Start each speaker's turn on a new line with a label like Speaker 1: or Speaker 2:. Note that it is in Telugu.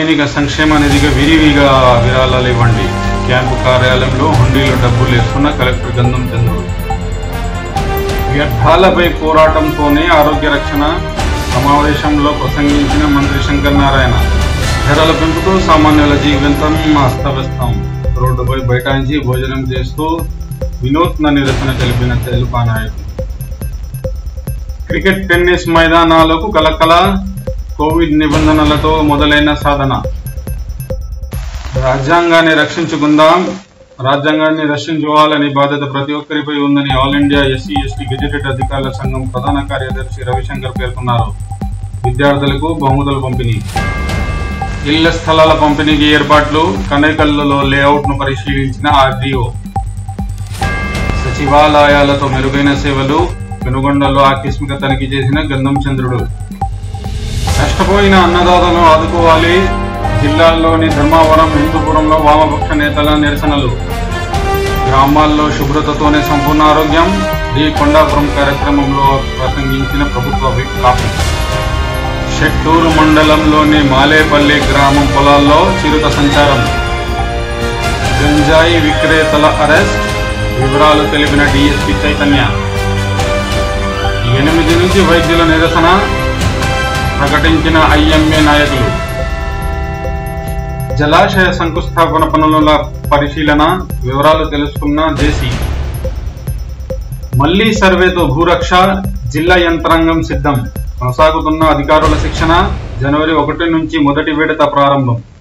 Speaker 1: సైనిక సంక్షేమ నిధిగా విరివిగా విరాళాలు ఇవ్వండి క్యాంపు కార్యాలయంలో హుండీలో డబ్బులు వేసుకున్న కలెక్టర్ గంధం చంద్రుడు వ్యర్థాలపై పోరాటంతోనే ఆరోగ్య రక్షణ సమావేశంలో ప్రసంగించిన మంత్రి శంకర్ నారాయణ ధరల పెంపుతో సామాన్యుల జీవితం అస్తవ్యస్తం రోడ్డుపై బైఠాయించి భోజనం చేస్తూ వినూత్న నిరసన తెలిపిన తెలుపా నాయకులు క్రికెట్ టెన్నిస్ మైదానాలకు కలకల కోవిడ్ నిబంధనలతో మొదలైన సాధన రాజ్యాంగాన్ని రక్షించుకుందాం రాజ్యాంగాన్ని రక్షించుకోవాలని బాధ్యత ప్రతి ఒక్కరిపై ఉందని all India SC ST gazetted అధికారుల సంఘం ప్రధాన కార్యదర్శి రవిశంకర్ పేర్కొన్నారు విద్యార్థులకు బహుమతుల పంపిణీ ఇళ్ల స్థలాల పంపిణీకి ఏర్పాట్లు కనేకల్లులో లేఅవుట్ను పరిశీలించిన ఆర్డీఓ సచివాలయాలతో మెరుగైన సేవలు పెనుగొండలో ఆకస్మిక తనిఖీ చేసిన గంధం చంద్రుడు నష్టపోయిన అన్నదాతలను ఆదుకోవాలి జిల్లాల్లోని ధర్మావరం హిందూపురంలో వామపక్ష నేతల నిరసనలు గ్రామాల్లో శుభ్రతతోనే సంపూర్ణ ఆరోగ్యం డి కొండాపురం కార్యక్రమంలో ప్రసంగించిన ప్రభుత్వ విప్ కాపీ షెట్టూరు మండలంలోని మాలేపల్లి గ్రామం పొలాల్లో చిరుత సంచారం గంజాయి విక్రేతల అరెస్ట్ వివరాలు తెలిపిన డిఎస్పి చైతన్య ఎనిమిది నుంచి వైద్యుల నిరసన ప్రకటించిన ఐఎంఏ నాయకులు జలాశయ శంకుస్థాపన పనుల పరిశీలన వివరాలు తెలుసుకున్న జేసీ మళ్లీ సర్వేతో భూరక్ష జిల్లా యంత్రాంగం సిద్ధం కొనసాగుతున్న అధికారుల శిక్షణ జనవరి ఒకటి నుంచి మొదటి విడత ప్రారంభం